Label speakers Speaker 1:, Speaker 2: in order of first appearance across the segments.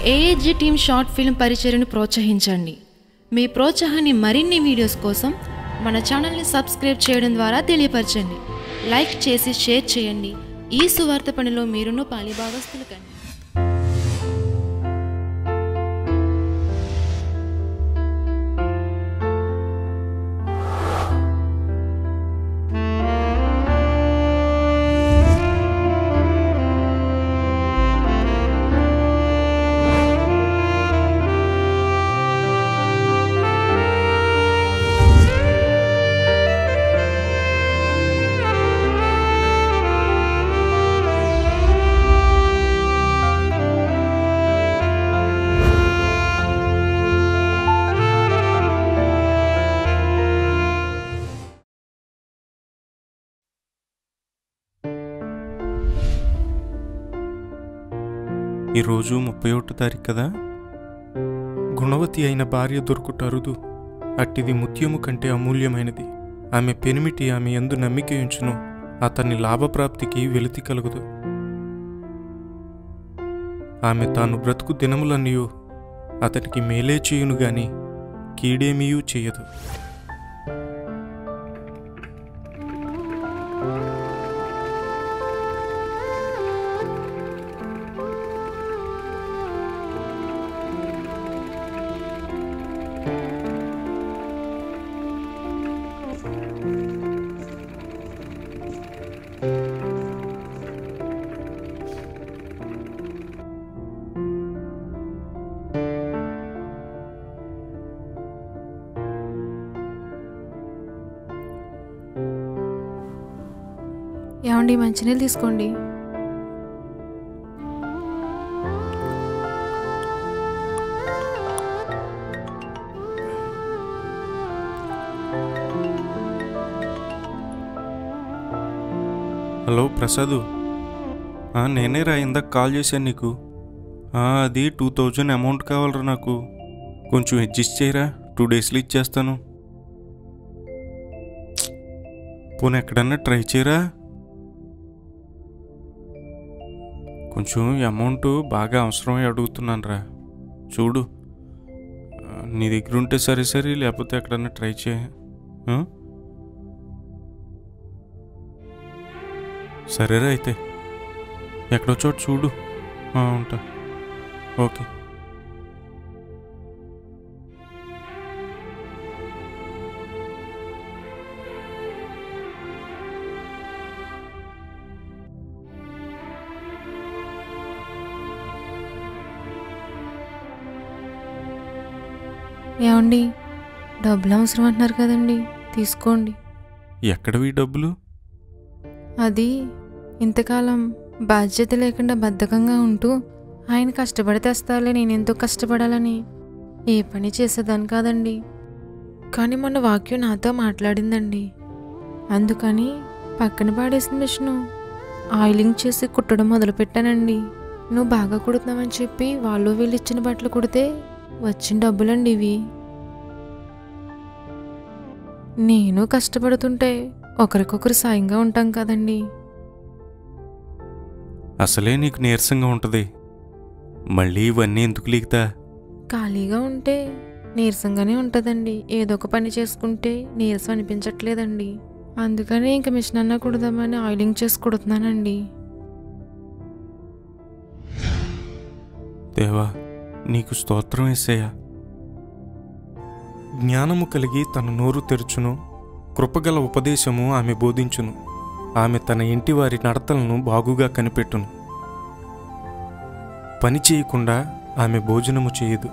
Speaker 1: AAG team short film పరిచయను ప్రోత్సహించండి మీ ప్రోత్సాహాన్ని మరిన్ని వీడియోస్ కోసం మన ఛానల్ని సబ్స్క్రైబ్ చేయడం ద్వారా తెలియపరచండి లైక్ చేసి షేర్ చేయండి ఈ సువార్త పనిలో మీరును పాలిభాగస్తులు కండి
Speaker 2: ఈరోజు ముప్పై ఒకటో తారీఖు కదా గుణవతి అయిన భార్య దొరుకుట అరుదు అట్టిది ముత్యము కంటే అమూల్యమైనది ఆమె పెనిమిటి ఆమె ఎందు నమ్మిక ఉంచును అతన్ని లాభప్రాప్తికి వెలితి కలుగుదు ఆమె తాను బ్రతుకు దినములన్నయూ అతనికి మేలే చేయును గాని కీడేమీయూ చేయదు
Speaker 1: ఏమండి మంచినీళ్ళు తీసుకోండి
Speaker 2: హలో ప్రసాదు ఆ, నేనే రా ఇందాక కాల్ చేశాను నీకు ఆ, అది టూ థౌజండ్ అమౌంట్ కావాలరా నాకు కొంచెం అడ్జస్ట్ చేయరా టూ డేస్లో ఇచ్చేస్తాను పోనీ ఎక్కడన్నా ట్రై చేయరా కొంచెం అమౌంట్ బాగా అవసరమై అడుగుతున్నాను రా చూడు ఆ, నీ దగ్గర ఉంటే సరే సరే లేకపోతే ఎక్కడన్నా ట్రై చేయ ఆ? సరేరా అయితే ఎక్కడో చోట చూడు ఆ, ఉంటా ఓకే
Speaker 1: ఏమండి డబ్బులు అవసరం అంటున్నారు కదండి తీసుకోండి
Speaker 2: ఎక్కడవి డబ్బులు
Speaker 1: అది ఇంతకాలం బాధ్యత లేకుండా బద్ధకంగా ఉంటూ ఆయన కష్టపడి తెస్తాలే నేను ఎంతో కష్టపడాలని ఏ పని చేసేదాన్ని కాదండి కానీ మొన్న వాక్యం నాతో మాట్లాడిందండి అందుకని పక్కన పాడేసిన మిషను ఆయిలింగ్ చేసి కుట్టడం మొదలుపెట్టానండి నువ్వు బాగా కుడుతున్నావని చెప్పి వాళ్ళు వీళ్ళు ఇచ్చిన బట్టలు కుడితే వచ్చిన డబ్బులండి ఇవి నేను కష్టపడుతుంటే ఒకరికొకరు సాయంగా ఉంటాం కదండి
Speaker 2: అసలే నీకు నీరసంగా ఉంటుంది మళ్ళీ ఇవన్నీ ఎందుకు లీకుతా
Speaker 1: ఖాళీగా ఉంటే నీరసంగానే ఉంటుందండి ఏదో ఒక పని చేసుకుంటే నీరసం అనిపించట్లేదండి అందుకని ఇంక మిషన్ అన్నా కుడదామని ఆయిలింగ్ చేసి కుడుతున్నానండి
Speaker 2: దేవా నీకు స్తోత్రం వేసేయా జ్ఞానము కలిగి తన నోరు తెరుచును కృపగల ఉపదేశము ఆమె బోధించును ఆమె తన ఇంటి వారి నడతలను బాగుగా కనిపెట్టును పని చేయకుండా ఆమె భోజనము చేయదు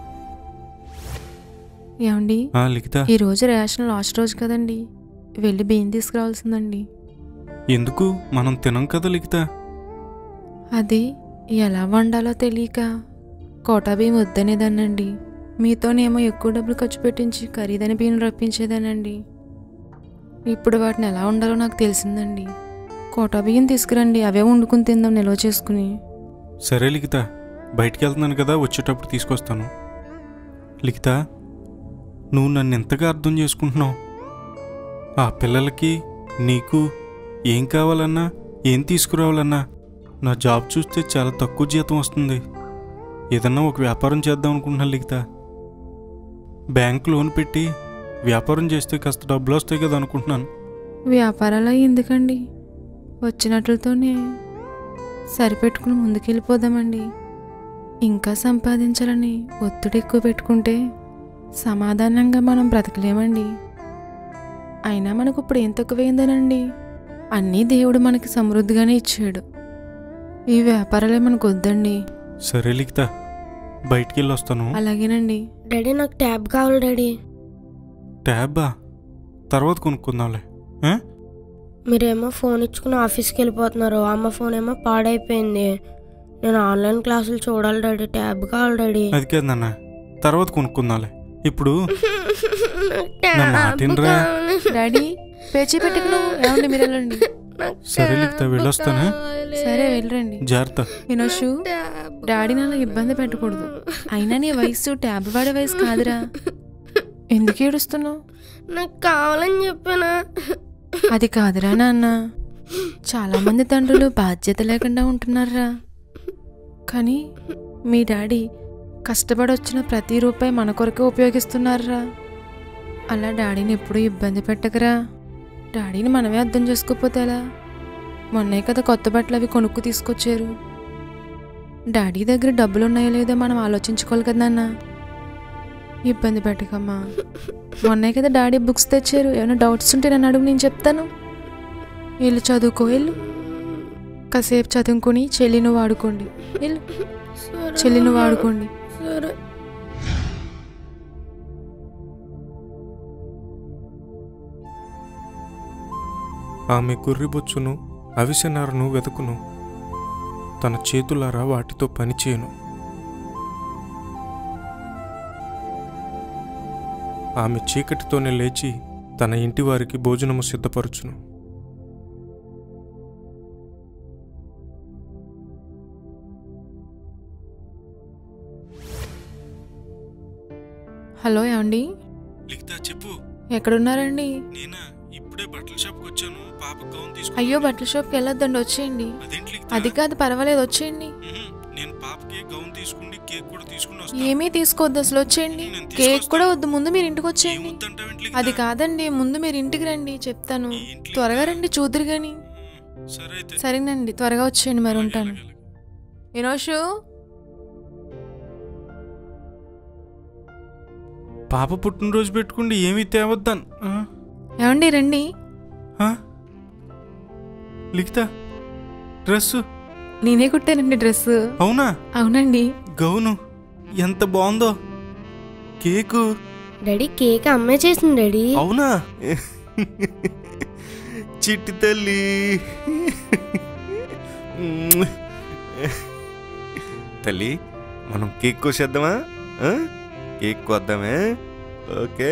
Speaker 1: ఏమండి
Speaker 2: ఆ లిఖిత
Speaker 1: ఈ రోజు రేషన్ లాస్ట్ రోజు కదండి వెళ్ళి బియ్యం తీసుకురావాల్సిందండి
Speaker 2: ఎందుకు మనం తినం కదా లిఖిత
Speaker 1: అది ఎలా వండాలో తెలియక కోటా బియ్యం వద్దనేదానండి మీతోనేమో ఎక్కువ డబ్బులు ఖర్చు పెట్టించి ఖరీదైన బియ్యం రప్పించేదానండి ఇప్పుడు వాటిని ఎలా వండాలో నాకు తెలిసిందండి కోటా బియ్యం తీసుకురండి అవే వండుకుని తిందాం నిల్వ చేసుకుని
Speaker 2: సరే లిఖిత బయటికి వెళ్తున్నాను కదా వచ్చేటప్పుడు తీసుకొస్తాను లిఖిత నువ్వు నన్ను ఎంతగా అర్థం చేసుకుంటున్నావు ఆ పిల్లలకి నీకు ఏం కావాలన్నా ఏం తీసుకురావాలన్నా నా జాబ్ చూస్తే చాలా తక్కువ జీతం వస్తుంది ఏదన్నా ఒక వ్యాపారం చేద్దాం అనుకుంటున్నాను లిఖిత బ్యాంక్ లోన్ పెట్టి వ్యాపారం చేస్తే కాస్త డబ్బులు వస్తాయి కదా అనుకుంటున్నాను
Speaker 1: వ్యాపారాలు ఎందుకండి వచ్చినట్లతోనే సరిపెట్టుకుని ముందుకెళ్ళిపోదామండి ఇంకా సంపాదించాలని ఒత్తిడి ఎక్కువ పెట్టుకుంటే సమాధానంగా మనం బ్రతకలేమండి అయినా మనకు ఇప్పుడు ఏం తక్కువైందనండి అన్నీ దేవుడు మనకి సమృద్ధిగానే ఇచ్చాడు ఈ వ్యాపారాలే మనకు వద్దండి
Speaker 2: సరే లిఖిత బయటికి వెళ్ళి వస్తాను
Speaker 1: అలాగేనండి
Speaker 3: డాడీ నాకు ట్యాబ్ కావాలి డాడీ
Speaker 2: ట్యాబా తర్వాత కొనుక్కుందాంలే ఆ?
Speaker 3: మీరేమో ఫోన్ ఇచ్చుకుని ఆఫీస్కి వెళ్ళిపోతున్నారు అమ్మ ఫోన్ ఏమో పాడైపోయింది నేను ఆన్లైన్ క్లాసులు చూడాలి డాడీ ట్యాబ్ కావాలి డాడీ
Speaker 2: అది కాదు నాన్న తర్వాత కొనుక్కుందాంలే ఇప్పుడు
Speaker 3: నాకు
Speaker 2: నా మాట
Speaker 3: ట్యాబ్
Speaker 2: వినరా?
Speaker 3: కావాలి.
Speaker 1: డాడీ పేచీ పెట్టుకును ఏమండి మీరు వెళ్ళండి
Speaker 3: నాకు
Speaker 2: సరే లిఖిత,
Speaker 3: ట్యాబ్
Speaker 2: వెళ్ళొస్తానా?
Speaker 3: కావాలి.
Speaker 1: సరే వెళ్ళరండి
Speaker 2: జాగ్రత్త
Speaker 1: వినోషు
Speaker 3: ట్యాబ్
Speaker 1: డాడీని అలా ఇబ్బంది పెట్టకూడదు అయినా నీ వయసు ట్యాబ్ వాడే వయసు కాదురా ఎందుకు ఏడుస్తున్నావు
Speaker 3: నాకు కావాలని చెప్పానా
Speaker 1: అది కాదురా నాన్న చాలా మంది తండ్రులు బాధ్యత లేకుండా ఉంటున్నారా కానీ మీ డాడీ కష్టపడి వచ్చిన ప్రతి రూపాయి మన కొరకే ఉపయోగిస్తున్నారా అలా డాడీని ఎప్పుడూ ఇబ్బంది పెట్టకరా డాడీని మనమే అర్థం చేసుకోకపోతే ఎలా మొన్నే కదా కొత్త బట్టలు అవి కొనుక్కు తీసుకొచ్చారు డాడీ దగ్గర డబ్బులు ఉన్నాయో లేదో మనం ఆలోచించుకోవాలి కదా నాన్న ఇబ్బంది పెట్టకమ్మా మొన్నే కదా డాడీ బుక్స్ తెచ్చారు ఏమైనా డౌట్స్ ఉంటే నన్ను అడుగు నేను చెప్తాను వెళ్ళు చదువుకో వెళ్ళు కాసేపు చదువుకొని చెల్లిని వాడుకోండి వెళ్ళు
Speaker 3: సరే
Speaker 1: చెల్లిని
Speaker 3: అమ్మా.
Speaker 1: వాడుకోండి
Speaker 3: సరే
Speaker 2: ఆమె గుర్రిబొచ్చును అవిసెనారను వెతుకును తన చేతులారా వాటితో పనిచేయను ఆమె చీకటితోనే లేచి తన ఇంటి వారికి భోజనము సిద్ధపరచును
Speaker 1: హలో ఏమండి
Speaker 2: లిఖితా చెప్పు
Speaker 1: ఎక్కడున్నారండి
Speaker 2: నేనా ఇప్పుడే బట్టల షాప్కి వచ్చాను పాప గౌన్ తీసుకు
Speaker 1: అయ్యో బట్టల షాప్కి వెళ్ళొద్దండి వచ్చేయండి
Speaker 2: అదేంటి లిఖితా?
Speaker 1: అది కాదు పర్వాలేదు వచ్చేయండి
Speaker 2: మ్మ్. నేను పాపకి గౌన్ తీసుకుండి కేక్ కూడా తీసుకుని వస్తాను
Speaker 1: ఏమీ తీసుకోవద్దు అసలు వచ్చేయండి
Speaker 2: నేను
Speaker 1: కేక్
Speaker 2: తీసుకొస్తాను.
Speaker 1: కూడా వద్దు ముందు మీరు ఇంటికి వచ్చేయండి
Speaker 2: ఏమొద్దంటావేంటి లిఖితా?
Speaker 1: అది కాదండి ముందు మీరు ఇంటికి రండి చెప్తాను
Speaker 2: ఈ ఇంట్లో-
Speaker 1: త్వరగా రండి చూద్దరు గాని
Speaker 2: మ్మ్. సరే అయితే
Speaker 1: సరేనండి త్వరగా వచ్చేయండి మరి
Speaker 2: అలాగే,
Speaker 1: ఉంటాను
Speaker 2: అలాగే, అలాగే.
Speaker 1: వినోషు
Speaker 2: పాప పుట్టినరోజు పెట్టుకుండి ఏమీ తేవద్దాను ఆ?
Speaker 1: ఏమండి రండి
Speaker 2: ఆ? లిఖితా డ్రెస్సు
Speaker 1: నేనే కుట్టానండి డ్రెస్
Speaker 2: అవునా
Speaker 1: అవునండి
Speaker 2: గౌను ఎంత బాగుందో కేకు
Speaker 3: డాడీ కేక్ అమ్మే చేసింది డాడీ
Speaker 2: అవునా చిట్టి తల్లి తల్లి మనం కేక్ కోసేద్దామా ఆ? కేక్ కోద్దామే ఓకే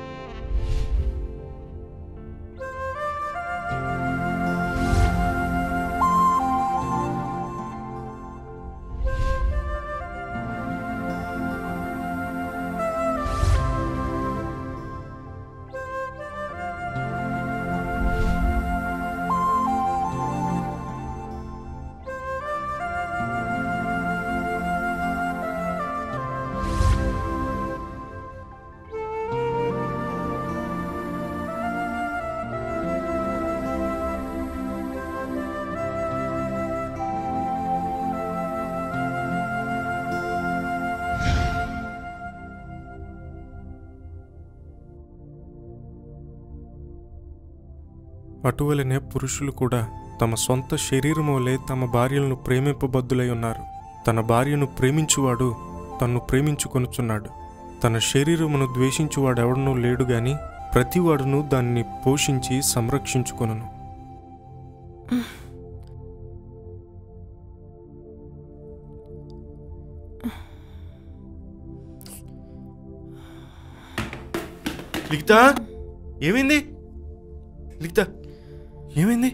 Speaker 2: అటువలనే పురుషులు కూడా తమ సొంత శరీరము వలె తమ భార్యలను ప్రేమింపబద్దులై ఉన్నారు తన భార్యను ప్రేమించువాడు తన్ను ప్రేమించుకొనుచున్నాడు తన శరీరమును ద్వేషించువాడెవడనూ లేడు గాని ప్రతివాడును దాన్ని పోషించి సంరక్షించుకొనును లిఖితా ఏమైంది లిఖితా ఏమైంది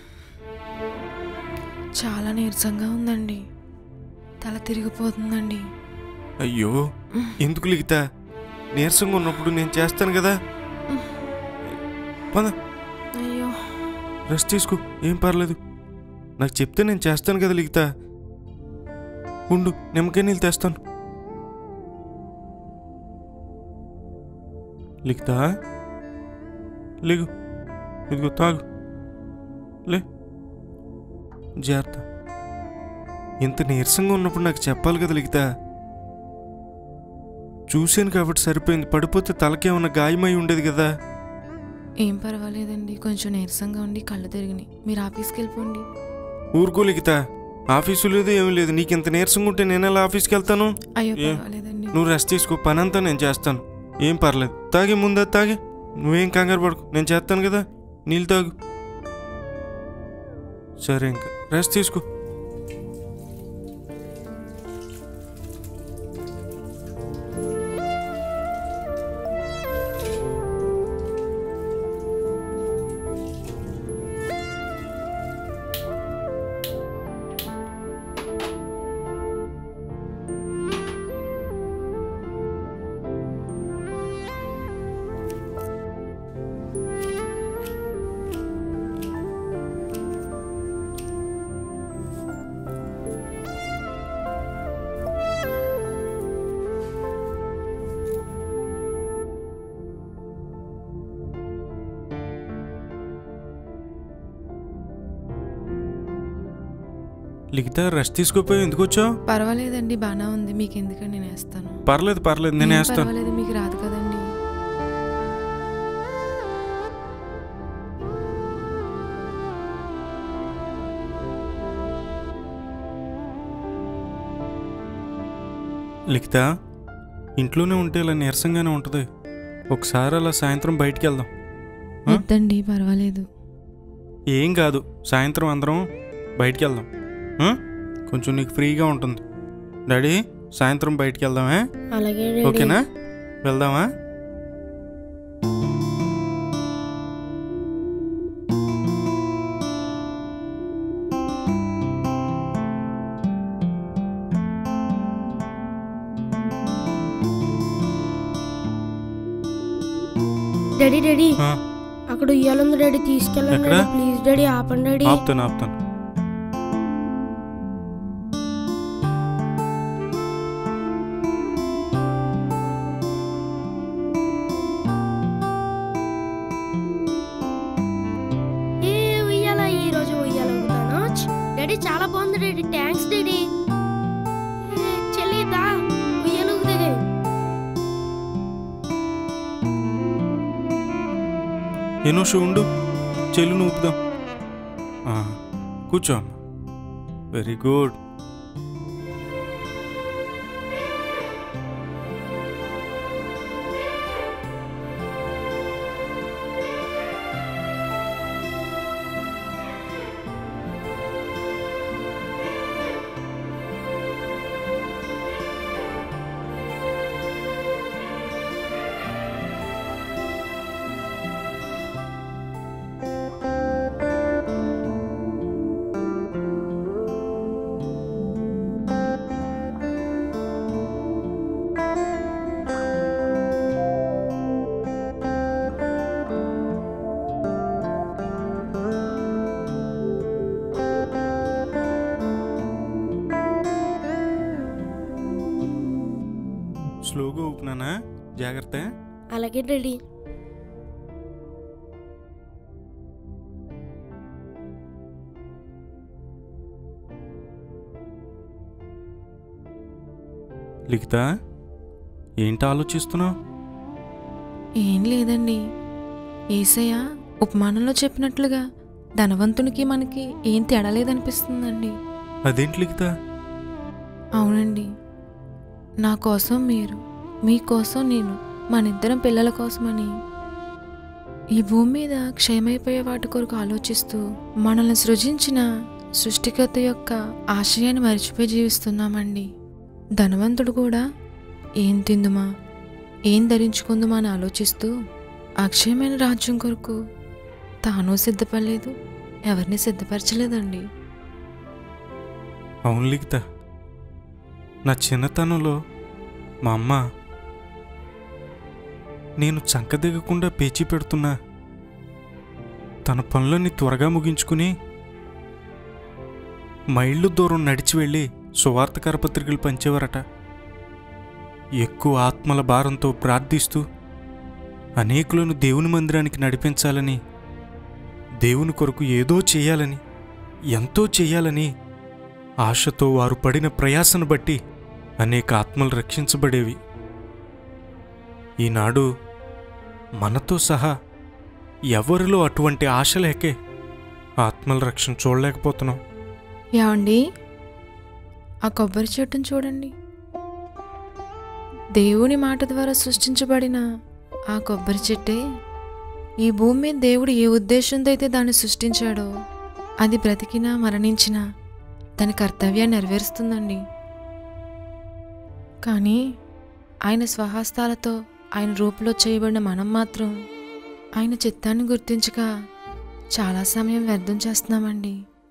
Speaker 1: చాలా నీరసంగా ఉందండి తల తిరిగిపోతుందండి
Speaker 2: అయ్యో ఎందుకు లిఖితా నీరసంగా ఉన్నప్పుడు నేను చేస్తాను కదా పద
Speaker 1: అయ్యో
Speaker 2: రెస్ట్ తీసుకో ఏం పర్లేదు నాకు చెప్తే నేను చేస్తాను కదా లిఖితా ఉండు నిమ్మకాయ నీళ్ళు తెస్తాను లిఖితా లేగు ఇదిగో తాగు లే జాగ్రత్త ఇంత నీరసంగా ఉన్నప్పుడు నాకు చెప్పాలి కదా లిఖితా చూశాను కాబట్టి సరిపోయింది పడిపోతే తలకేమన్నా గాయమై ఉండేది కదా
Speaker 1: ఏం పర్వాలేదండి కొంచెం నీరసంగా ఉండి కళ్ళు తిరిగినాయి మీరు ఆఫీస్కి వెళ్ళిపోండి
Speaker 2: ఊరుకో లిఖితా ఆఫీసు లేదు ఏమీ లేదు నీకు ఇంత నీరసంగా ఉంటే నేను ఎలా ఆఫీస్కి వెళ్తాను
Speaker 1: అయ్యో
Speaker 2: ఏ?
Speaker 1: పర్వాలేదండి
Speaker 2: నువ్వు రెస్ట్ తీసుకో పని అంతా నేను చేస్తాను ఏం పర్లేదు తాగి ముందే తాగి నువ్వేం కంగారు పడుకు నేను చేస్తాను కదా నీళ్ళు తాగు సరే ఇంకా రెస్ట్ తీసుకో లిఖితా రెస్ట్ తీసుకోపోయి ఎందుకు వచ్చావు
Speaker 1: పర్వాలేదండి బాగానే ఉంది మీకు ఎందుకని నేను వేస్తాను
Speaker 2: పర్లేదు పర్లేదు నేను
Speaker 1: ఏం
Speaker 2: వేస్తాను
Speaker 1: పర్వాలేదు మీకు రాదు కదండి
Speaker 2: లిఖితా ఇంట్లోనే ఉంటే ఇలా నీరసంగానే ఉంటుంది ఒకసారి అలా సాయంత్రం బయటికి వెళ్దాం ఆ?
Speaker 1: వద్దండి పర్వాలేదు
Speaker 2: ఏం కాదు సాయంత్రం అందరం బయటికి వెళ్దాం ఆ? కొంచెం నీకు ఫ్రీగా ఉంటుంది డాడీ సాయంత్రం బయటికి వెళ్దామే
Speaker 3: అలాగే డాడీ
Speaker 2: ఓకేనా వెళ్దామా
Speaker 3: డాడీ డాడీ
Speaker 2: ఆ,
Speaker 3: అక్కడ ఉయ్యాలుంది డాడీ తీసుకెళ్ళండి
Speaker 2: ఎక్కడ?
Speaker 3: డాడీ ప్లీజ్ డాడీ ఆపండి డాడీ
Speaker 2: ఆపుతాను ఆపుతాను
Speaker 3: ఏ ఉయ్యాల ఈ రోజు ఉయ్యాల ఊగుతాను ఛ్, డాడీ చాలా బాగుంది డాడీ థ్యాంక్స్ డాడీ ఏ, చెల్లి దా ఉయ్యాల ఊగుతుంది
Speaker 2: ఎనోషు ఉండు చెల్లును ఊపుదాం ఆ, కూర్చో అమ్మ వెరీ గుడ్ స్లోగా ఊపినానా జాగ్రత్త
Speaker 3: అలాగే డాడీ
Speaker 2: లిఖితా ఏంటి ఆలోచిస్తున్నావు
Speaker 1: ఏం లేదండి ఏసయ్య ఉపమానంలో చెప్పినట్లుగా ధనవంతునికి మనకి ఏం తేడా లేదనిపిస్తుందండి
Speaker 2: అదేంటి లిఖితా
Speaker 1: అవునండి నా కోసం మీరు మీకోసం నేను మనిద్దరం పిల్లల కోసమని ఈ భూమి మీద క్షయమైపోయే వాటి కొరకు ఆలోచిస్తూ మనల్ని సృజించిన సృష్టికర్త యొక్క ఆశయాన్ని మర్చిపోయి జీవిస్తున్నామండి ధనవంతుడు కూడా ఏం తిందుమా ఏం ధరించుకుందుమా అని ఆలోచిస్తూ అక్షయమైన రాజ్యం కొరకు తాను సిద్ధపడలేదు ఎవరిని సిద్ధపరచలేదండి
Speaker 2: అవును లిఖిత నా చిన్నతనంలో మా అమ్మ నేను చంక దిగకుండా పేచీ పెడుతున్నా తన పనులన్నీ త్వరగా ముగించుకుని మైళ్ళు దూరం నడిచి వెళ్ళి సువార్త కరపత్రికలు పంచేవారట ఎక్కువ ఆత్మల భారంతో ప్రార్థిస్తూ అనేకులను దేవుని మందిరానికి నడిపించాలని దేవుని కొరకు ఏదో చేయాలని ఎంతో చేయాలని ఆశతో వారు పడిన ప్రయాసను బట్టి అనేక ఆత్మలు రక్షించబడేవి ఈనాడు మనతో సహా ఎవరిలో అటువంటి ఆశ లేకే ఆత్మల రక్షణ చూడలేకపోతున్నాం
Speaker 1: ఏమండి ఆ కొబ్బరి చెట్టును చూడండి దేవుని మాట ద్వారా సృష్టించబడిన ఆ కొబ్బరి చెట్టే ఈ భూమి మీద దేవుడు ఏ ఉద్దేశంతో అయితే దాన్ని సృష్టించాడో అది బ్రతికినా మరణించినా దాని కర్తవ్యాన్ని నెరవేరుస్తుందండి కానీ ఆయన స్వహస్తాలతో ఆయన రూపంలో చేయబడిన మనం మాత్రం ఆయన చిత్తాన్ని గుర్తించక చాలా సమయం వ్యర్థం చేస్తున్నామండి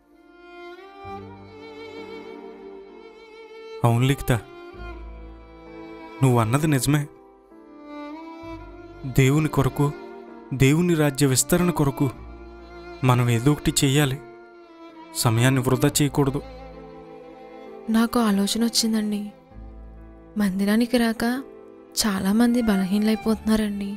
Speaker 2: అవును లిఖిత నువ్వు అన్నది నిజమే దేవుని కొరకు దేవుని రాజ్య విస్తరణ కొరకు మనం ఏదో ఒకటి చెయ్యాలి సమయాన్ని వృధా చేయకూడదు
Speaker 1: నాకు ఆలోచన వచ్చిందండి మందిరానికి రాక చాలామంది బలహీనలైపోతున్నారండి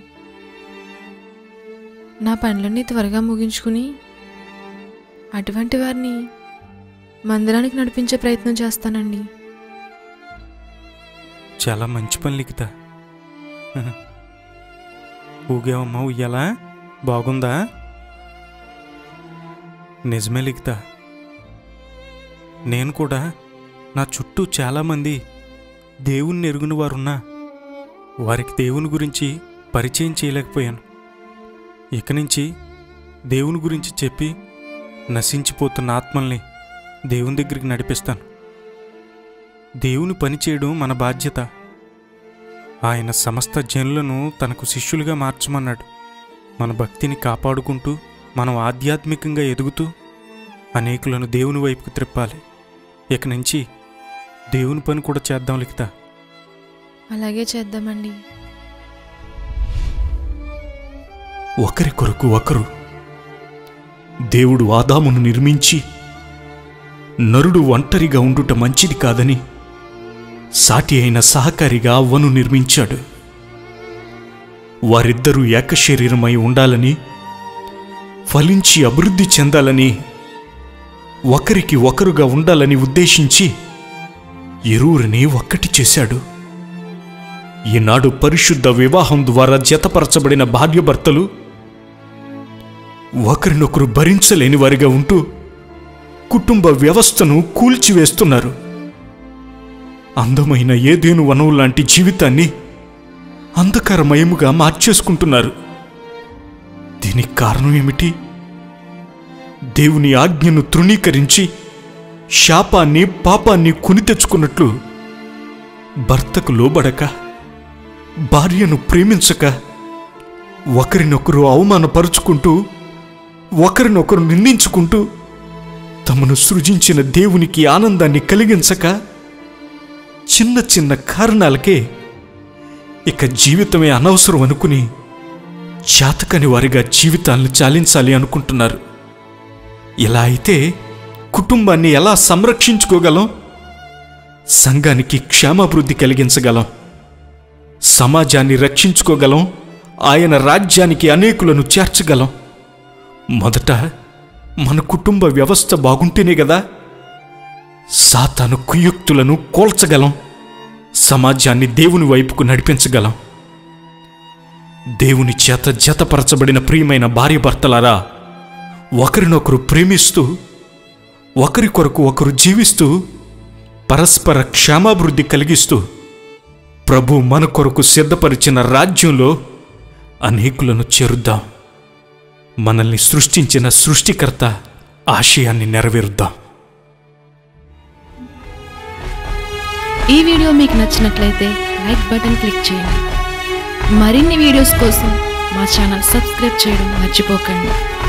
Speaker 1: నా పనులన్నీ త్వరగా ముగించుకుని అటువంటి వారిని మందిరానికి నడిపించే ప్రయత్నం చేస్తానండి
Speaker 2: చాలా మంచి పని లిఖిత ఊగేవమ్మా ఉయ్యాలా బాగుందా నిజమే లిఖిత నేను కూడా నా చుట్టూ చాలామంది దేవుణ్ణి ఎరుగుని వారున్నా వారికి దేవుని గురించి పరిచయం చేయలేకపోయాను ఇక నుంచి దేవుని గురించి చెప్పి నశించిపోతున్న ఆత్మల్ని దేవుని దగ్గరికి నడిపిస్తాను దేవుని పని చేయడం మన బాధ్యత ఆయన సమస్త జనులను తనకు శిష్యులుగా మార్చమన్నాడు మన భక్తిని కాపాడుకుంటూ మనం ఆధ్యాత్మికంగా ఎదుగుతూ అనేకులను దేవుని వైపుకు త్రిప్పాలి ఇక నుంచి దేవుని పని కూడా చేద్దాం లిఖిత
Speaker 1: అలాగే చేద్దామండి
Speaker 4: ఒకరి కొరకు ఒకరు దేవుడు ఆదామును నిర్మించి నరుడు ఒంటరిగా ఉండుట మంచిది కాదని సాటి అయిన సహకారిగా అవ్వను నిర్మించాడు వారిద్దరూ ఏకశరీరమై ఉండాలని ఫలించి అభివృద్ధి చెందాలని ఒకరికి ఒకరుగా ఉండాలని ఉద్దేశించి ఇరువురిని ఒక్కటి చేశాడు ఈనాడు పరిశుద్ధ వివాహం ద్వారా జతపరచబడిన భార్యభర్తలు ఒకరినొకరు భరించలేని వారిగా ఉంటూ కుటుంబ వ్యవస్థను కూల్చివేస్తున్నారు అందమైన ఏదేను వనం లాంటి జీవితాన్ని అంధకారమయముగా మార్చేసుకుంటున్నారు దీనికి కారణం ఏమిటి దేవుని ఆజ్ఞను తృణీకరించి శాపాన్ని పాపాన్ని కొని తెచ్చుకున్నట్లు భర్తకు లోబడక భార్యను ప్రేమించక ఒకరినొకరు అవమానపరుచుకుంటూ ఒకరినొకరు నిందించుకుంటూ తమను సృజించిన దేవునికి ఆనందాన్ని కలిగించక చిన్న చిన్న కారణాలకే ఇక జీవితమే అనవసరం అనుకుని జాతకని వారిగా జీవితాలను చాలించాలి అనుకుంటున్నారు ఇలా అయితే కుటుంబాన్ని ఎలా సంరక్షించుకోగలం సంఘానికి క్షేమాభివృద్ధి కలిగించగలం సమాజాన్ని రక్షించుకోగలం ఆయన రాజ్యానికి అనేకులను చేర్చగలం మొదట మన కుటుంబ వ్యవస్థ బాగుంటేనే కదా సాతాను కుయుక్తులను కోల్చగలం సమాజాన్ని దేవుని వైపుకు నడిపించగలం దేవుని చేత జతపరచబడిన ప్రియమైన భార్యభర్తలారా ఒకరినొకరు ప్రేమిస్తూ ఒకరి కొరకు ఒకరు జీవిస్తూ పరస్పర క్షేమాభివృద్ధి కలిగిస్తూ ప్రభు మన కొరకు సిద్ధపరిచిన రాజ్యంలో అనేకులను చేరుద్దాం మనల్ని సృష్టించిన సృష్టికర్త ఆశయాన్ని నెరవేరుద్దాం
Speaker 1: ఈ వీడియో మీకు నచ్చినట్లయితే లైక్ బటన్ క్లిక్ చేయండి మరిన్ని వీడియోస్ కోసం మా ఛానల్ సబ్స్క్రైబ్ చేయడం మర్చిపోకండి